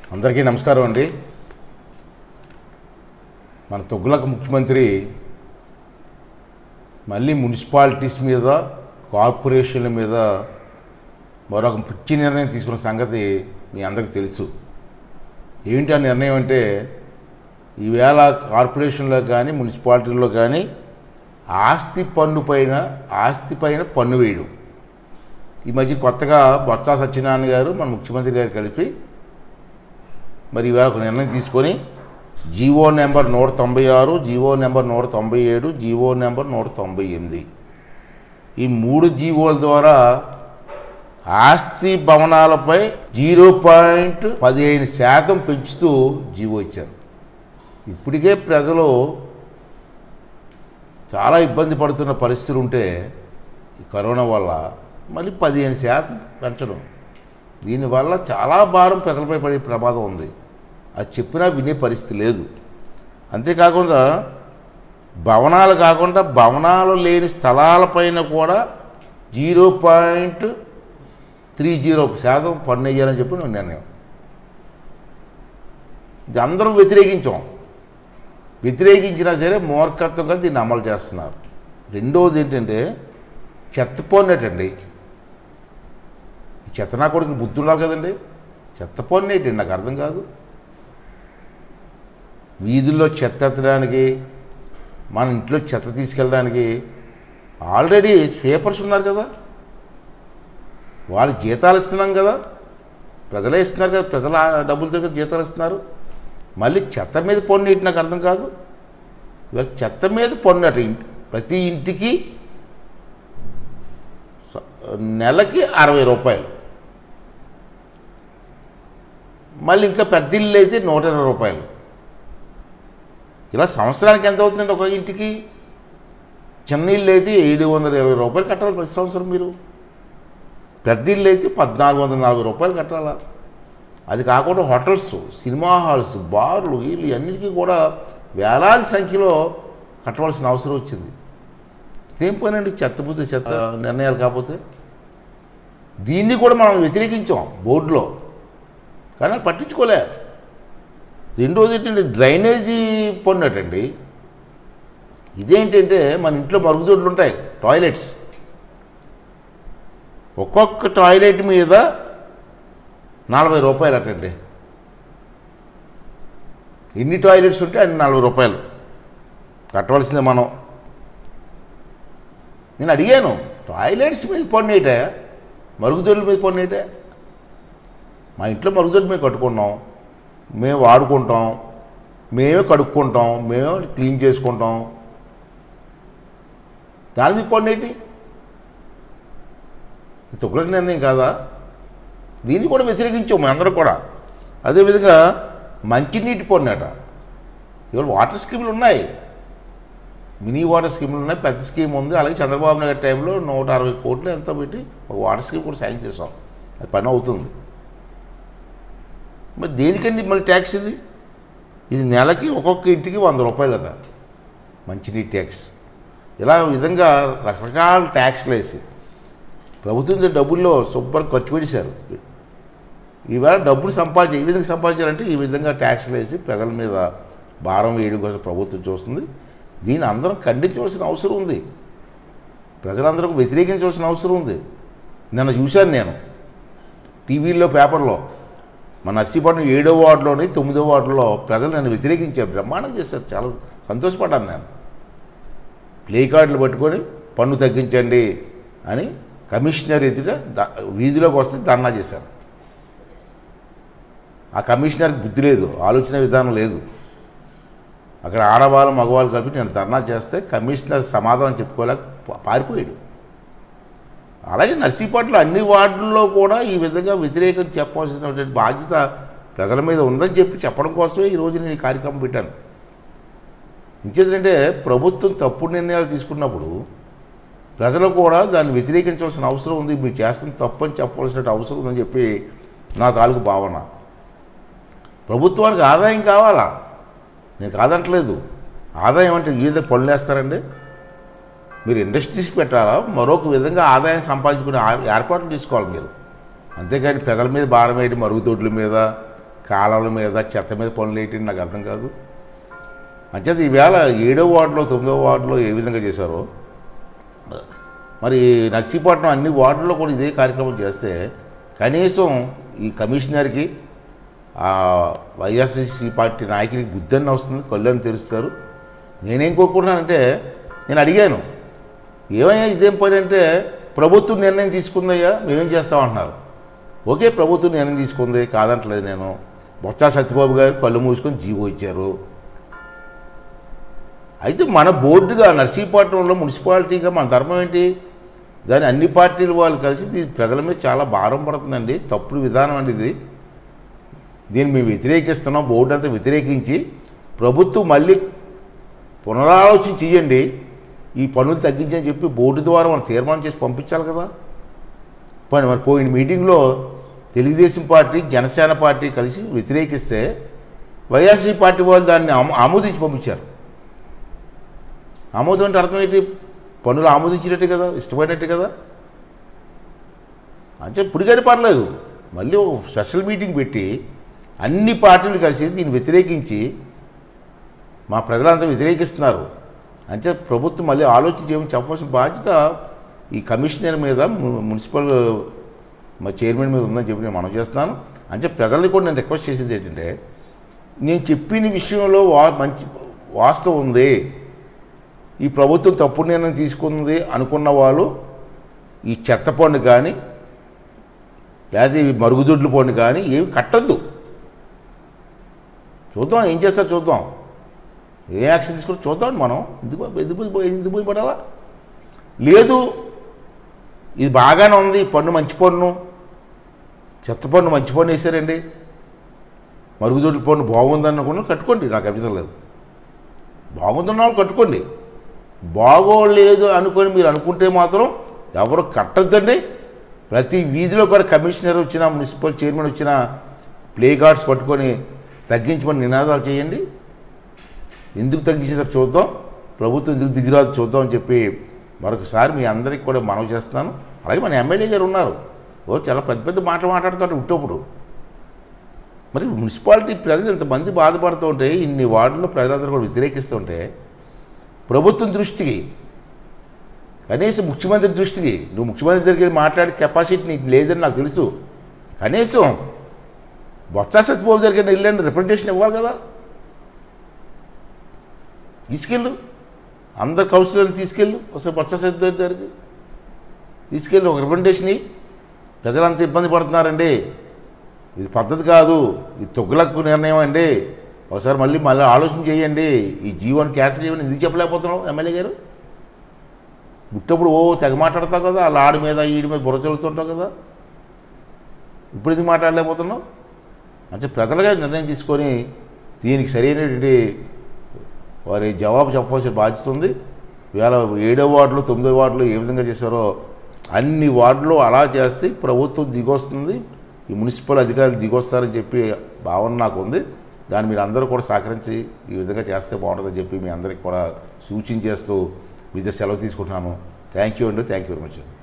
అందరికీ నమస్కారం అండి మన తొగ్గులక ముఖ్యమంత్రి మళ్ళీ మున్సిపాలిటీస్ మీద కార్పొరేషన్ల మీద మరొక పిచ్చి నిర్ణయం తీసుకున్న సంగతి మీ అందరికీ తెలుసు ఏంటి ఆ నిర్ణయం అంటే ఈవేళ కార్పొరేషన్లో కానీ మున్సిపాలిటీల్లో కానీ ఆస్తి పన్ను పైన ఆస్తి పైన పన్ను వేయడం ఈ మధ్య కొత్తగా బొత్స సత్యనారాయణ గారు మన ముఖ్యమంత్రి గారు కలిపి మరి ఇవాళ ఒక నిర్ణయం తీసుకొని జీవో నెంబర్ నూట తొంభై ఆరు జీవో నెంబర్ నూట తొంభై ఏడు జీవో నెంబర్ నూట తొంభై ఎనిమిది ఈ మూడు జీవోల ద్వారా ఆస్తి భవనాలపై జీరో పాయింట్ పదిహేను శాతం పెంచుతూ జీవో ఇచ్చారు ఇప్పటికే ప్రజలు చాలా ఇబ్బంది పడుతున్న పరిస్థితులు ఉంటే ఈ కరోనా వల్ల మళ్ళీ పదిహేను శాతం పెంచడం దీనివల్ల చాలా భారం ప్రజలపై పడే ప్రమాదం ఉంది అది చెప్పినా వినే పరిస్థితి లేదు అంతేకాకుండా భవనాలు కాకుండా భవనాలు లేని స్థలాలపైన కూడా జీరో పాయింట్ త్రీ జీరో శాతం పన్ను వేయాలని చెప్పి నా నిర్ణయం ఇది అందరూ వ్యతిరేకించాం వ్యతిరేకించినా సరే మూర్ఖత్వంగా దీన్ని అమలు చేస్తున్నారు రెండవది ఏంటంటే చెత్త పన్నేటండి ఈ చెత్త నా కొడుకు బుద్ధి ఉండాలి కదండి చెత్త పన్ను ఏంటండి నాకు అర్థం కాదు వీధుల్లో చెత్త ఎత్తడానికి మన ఇంట్లో చెత్త తీసుకెళ్ళడానికి ఆల్రెడీ స్వీపర్స్ ఉన్నారు కదా వాళ్ళు జీతాలు ఇస్తున్నాం కదా ప్రజలే ఇస్తున్నారు కదా ప్రజల డబ్బులతో కదా జీతాలు ఇస్తున్నారు మళ్ళీ చెత్త మీద పన్ను ఏంటి నాకు అర్థం కాదు ఇవాళ చెత్త మీద పన్ను అట ఇంటి ప్రతి ఇంటికి స- నెలకి అరవై రూపాయలు మళ్ళీ ఇంకా పెద్ద ఇల్లు అయితే నూట ఇరవై రూపాయలు ఇలా సంవత్సరానికి ఎంత అవుతుందండి ఒక ఇంటికి చిన్న ఇల్లు అయితే ఏడు వందల ఇరవై రూపాయలు కట్టాలి ప్రతి సంవత్సరం మీరు పెద్ద ఇల్లు అయితే పద్నాలుగు వందల నలభై రూపాయలు కట్టాలా అది కాకుండా హోటల్స్ సినిమా హాల్స్ బార్లు వీళ్ళు అన్నిటికీ కూడా వేలాది సంఖ్యలో కట్టవలసిన అవసరం వచ్చింది ఇదేం పనండి చెత్త బుద్ధి చెత్త నిర్ణయాలు కాకపోతే దీన్ని కూడా మనం వ్యతిరేకించాం బోర్డులో కానీ అది పట్టించుకోలే రెండోది ఏంటంటే డ్రైనేజీ పన్నటండి ఇదేంటంటే మన ఇంట్లో మరుగుదొడ్లు ఉంటాయి టాయిలెట్స్ ఒక్కొక్క టాయిలెట్ మీద నలభై రూపాయలు అటండి ఎన్ని టాయిలెట్స్ ఉంటే అన్ని నలభై రూపాయలు కట్టవలసిందే మనం నేను అడిగాను టాయిలెట్స్ మీద పన్నేటే మరుగుదొడ్ల మీద పన్నేటే మా ఇంట్లో మరుగుదొడ్లు మేము కట్టుకున్నాం మేము వాడుకుంటాం మేమే కడుక్కుంటాం మేమే క్లీన్ చేసుకుంటాం దాని మీద పన్నేటి తుగ్లక్ నిర్ణయం కాదా దీన్ని కూడా వ్యతిరేకించాం మేమందరం కూడా అదేవిధంగా మంచినీటి పన్నేట ఇవాళ వాటర్ స్కీములు ఉన్నాయి మినీ వాటర్ స్కీములు ఉన్నాయి పెద్ద స్కీమ్ ఉంది అలాగే చంద్రబాబు నాయుడు టైంలో నూట అరవై కోట్లు ఎంతో పెట్టి ఒక వాటర్ స్కీమ్ కూడా సాయం చేసాం అది పని అవుతుంది మరి దేనికండి మళ్ళీ ట్యాక్స్ ఇది ఇది నెలకి ఒక్కొక్క ఇంటికి వంద రూపాయలు అట మంచినీటి ట్యాక్స్ ఇలా విధంగా రకరకాల ట్యాక్స్లు వేసి ప్రభుత్వం డబ్బుల్లో శుభ్రం ఖర్చు పెట్టేశారు ఈవేళ డబ్బులు సంపాదించి ఏ విధంగా సంపాదించారంటే ఈ విధంగా ట్యాక్స్లు వేసి ప్రజల మీద భారం వేయడం కోసం ప్రభుత్వం చూస్తుంది దీన్ని అందరం ఖండించవలసిన అవసరం ఉంది ప్రజలందరూ వ్యతిరేకించవలసిన అవసరం ఉంది నిన్న చూశాను నేను టీవీల్లో పేపర్లో మన నర్సీపట్నం ఏడో వార్డులోని తొమ్మిదో వార్డులో ప్రజలు నన్ను వ్యతిరేకించారు బ్రహ్మాండం చేశారు చాలా సంతోషపడ్డాను నేను ప్లే కార్డులు పట్టుకొని పన్ను తగ్గించండి అని కమిషనర్ ఎదుట ద- వీధిలోకి వస్తే ధర్నా చేశారు ఆ కమిషనర్కి బుద్ధి లేదు ఆలోచన విధానం లేదు అక్కడ ఆడవాళ్ళు మగవాళ్ళు కలిపి నేను ధర్నా చేస్తే కమిషనర్ సమాధానం చెప్పుకోలేక పా- పారిపోయాడు అలాగే నర్సీపట్ల అన్ని వార్డుల్లో కూడా ఈ విధంగా వ్యతిరేకం చెప్పవలసినటువంటి బాధ్యత ప్రజల మీద ఉందని చెప్పి చెప్పడం కోసమే ఈరోజు నేను ఈ కార్యక్రమం పెట్టాను ఇంకేంటంటే ప్రభుత్వం తప్పుడు నిర్ణయాలు తీసుకున్నప్పుడు ప్రజలు కూడా దాన్ని వ్యతిరేకించవలసిన అవసరం ఉంది మీరు చేస్తున్న తప్పు అని చెప్పవలసిన అవసరం ఉందని చెప్పి నా తాలూకు భావన ప్రభుత్వానికి ఆదాయం కావాలా నేను కాదంటలేదు ఆదాయం అంటే ఈ విధంగా పనులు వేస్తారండి మీరు ఇండస్ట్రీస్ పెట్టాలా మరొక విధంగా ఆదాయం సంపాదించుకునే ఆ- ఏర్పాట్లు తీసుకోవాలి మీరు అంతేకాని ప్రజల మీద భారం వేయడం మరుగుదొడ్ల మీద కాలాల మీద చెత్త మీద పనులు ఏంటి నాకు అర్థం కాదు అంచేత ఈవేళ ఏడో వార్డులో తొమ్మిదో వార్డులో ఏ విధంగా చేశారో మరి నర్సీపట్నం అన్ని వార్డుల్లో కూడా ఇదే కార్యక్రమం చేస్తే కనీసం ఈ కమిషనర్కి ఆ వైఎస్ఆర్సీ పార్టీ నాయకుడికి బుద్ధన్న వస్తుంది కళ్ళని తెరుస్తారు నేనేం కోరుకుంటున్నానంటే నేను అడిగాను ఏమయ్యా ఇదేం పని అంటే ప్రభుత్వం నిర్ణయం తీసుకుందయ్యా మేమేం చేస్తామంటున్నారు ఓకే ప్రభుత్వం నిర్ణయం తీసుకుంది కాదంటలేదు నేను బొత్స సత్యబాబు గారు కళ్ళు మూసుకొని జీవో ఇచ్చారు అయితే మన బోర్డుగా నర్సీపట్నంలో మున్సిపాలిటీగా మన ధర్మం ఏంటి దాని అన్ని పార్టీలు వాళ్ళు కలిసి ఇది ప్రజల మీద చాలా భారం పడుతుందండి తప్పుడు విధానం అండి ఇది దీన్ని మేము వ్యతిరేకిస్తున్నాం బోర్డు అంతా వ్యతిరేకించి ప్రభుత్వం మళ్ళీ పునరాలోచన చేయండి ఈ పనులు తగ్గించని చెప్పి బోర్డు ద్వారా మనం తీర్మానం చేసి పంపించాలి కదా పని మరి పోయిన మీటింగ్లో తెలుగుదేశం పార్టీ జనసేన పార్టీ కలిసి వ్యతిరేకిస్తే వైఎస్సీ పార్టీ వాళ్ళు దాన్ని ఆమో- ఆమోదించి పంపించారు ఆమోదం అంటే అర్థం ఏంటి పనులు ఆమోదించినట్టే కదా ఇష్టపడినట్టే కదా అంటే ఇప్పుడు కానీ పర్లేదు మళ్ళీ ఒక స్పెషల్ మీటింగ్ పెట్టి అన్ని పార్టీలు కలిసి దీన్ని వ్యతిరేకించి మా ప్రజలంతా వ్యతిరేకిస్తున్నారు అంటే ప్రభుత్వం మళ్ళీ ఆలోచించేమని చెప్పవలసిన బాధ్యత ఈ కమిషనర్ మీద ము- మున్సిపల్ మా చైర్మన్ మీద ఉందని చెప్పి నేను మనం చేస్తున్నాను అంటే ప్రజల్ని కూడా నేను రిక్వెస్ట్ చేసేది ఏంటంటే నేను చెప్పిన విషయంలో వా మంచి వాస్తవం ఉంది ఈ ప్రభుత్వం తప్పుడు నిర్ణయం తీసుకుంది అనుకున్న వాళ్ళు ఈ చెత్త పన్ను కానీ లేదా ఈ మరుగుదొడ్ల పన్ను కానీ ఏమి కట్టద్దు చూద్దాం ఏం చేస్తారు చూద్దాం ఏ యాక్షన్ తీసుకుంటే చూద్దాం మనం ఎందుకు ఎందుకు పోయి- ఎందుకు పోయి పడాలా లేదు ఇది బాగానే ఉంది ఈ పన్ను మంచి పన్ను చెత్త పన్ను మంచి పన్ను వేసారండి మరుగుదొడ్ల పన్ను బాగుందని అనుకున్న కట్టుకోండి నాకు అభ్యంతరం లేదు బాగుందన్న వాళ్ళు కట్టుకోండి బాగోలేదు అనుకొని మీరు అనుకుంటే మాత్రం ఎవరు కట్టద్దండి ప్రతి వీధిలో కూడా కమిషనర్ వచ్చిన మున్సిపల్ చైర్మన్ వచ్చిన ప్లే కార్డ్స్ పట్టుకొని తగ్గించమని నినాదాలు చేయండి ఎందుకు తగ్గించేసారు చూద్దాం ప్రభుత్వం ఎందుకు దిగిరాదు చూద్దాం అని చెప్పి మరొకసారి మీ అందరికీ కూడా మనవి చేస్తున్నాను అలాగే మన ఎమ్మెల్యే గారు ఉన్నారు ఓ చాలా పెద్ద పెద్ద మాటలు మాట్లాడుతుంటే ఉట్టప్పుడు మరి మున్సిపాలిటీ ప్రజలు ఇంతమంది బాధపడుతూ ఉంటే ఇన్ని వార్డుల్లో ప్రజలందరూ కూడా వ్యతిరేకిస్తుంటే ప్రభుత్వం దృష్టికి కనీసం ముఖ్యమంత్రి దృష్టికి నువ్వు ముఖ్యమంత్రి దగ్గరికి వెళ్ళి మాట్లాడే కెపాసిటీ నీకు లేదని నాకు తెలుసు కనీసం బొత్స సత్యబాబు దగ్గరికి వెళ్ళండి రిప్రజెంటేషన్ ఇవ్వాలి కదా తీసుకెళ్ళు అందరు కౌన్సిలర్ని తీసుకెళ్ళు ఒకసారి బొత్స సత్యబాబు దగ్గరికి తీసుకెళ్ళి ఒక రిప్రజెంటేషన్ ఇయ్యి. ప్రజలంతా ఇబ్బంది పడుతున్నారండి ఇది పద్ధతి కాదు ఇది తొగ్గులకు నిర్ణయం అండి ఒకసారి మళ్ళీ మళ్ళీ ఆలోచన చేయండి ఈ జీవోని క్యాన్సిల్ చేయమని ఎందుకు చెప్పలేకపోతున్నావు ఎమ్మెల్యే గారు పుట్టప్పుడు ఓ తెగ మాట్లాడతావు కదా వాళ్ళ ఆడి మీద ఈడి మీద బుర్ర చల్లుతుంటావు కదా ఇప్పుడు ఎందుకు మాట్లాడలేకపోతున్నావు అంటే ప్రజలుగా నిర్ణయం తీసుకొని దీనికి సరైనటువంటి వారి జవాబు చెప్పవలసిన బాధ్యత ఉంది ఇవాళ ఏడో వార్డులో తొమ్మిదో వార్డులో ఏ విధంగా చేశారో అన్ని వార్డులో అలా చేస్తే ప్రభుత్వం దిగొస్తుంది ఈ మున్సిపల్ అధికారులు దిగొస్తారని చెప్పి భావన నాకు ఉంది దాన్ని మీరు అందరూ కూడా సహకరించి ఈ విధంగా చేస్తే బాగుంటుందని చెప్పి మీ అందరికి కూడా సూచించేస్తూ విద్య సెలవు తీసుకుంటున్నాను థ్యాంక్ యూ అండి థ్యాంక్ యూ వెరీ మచ్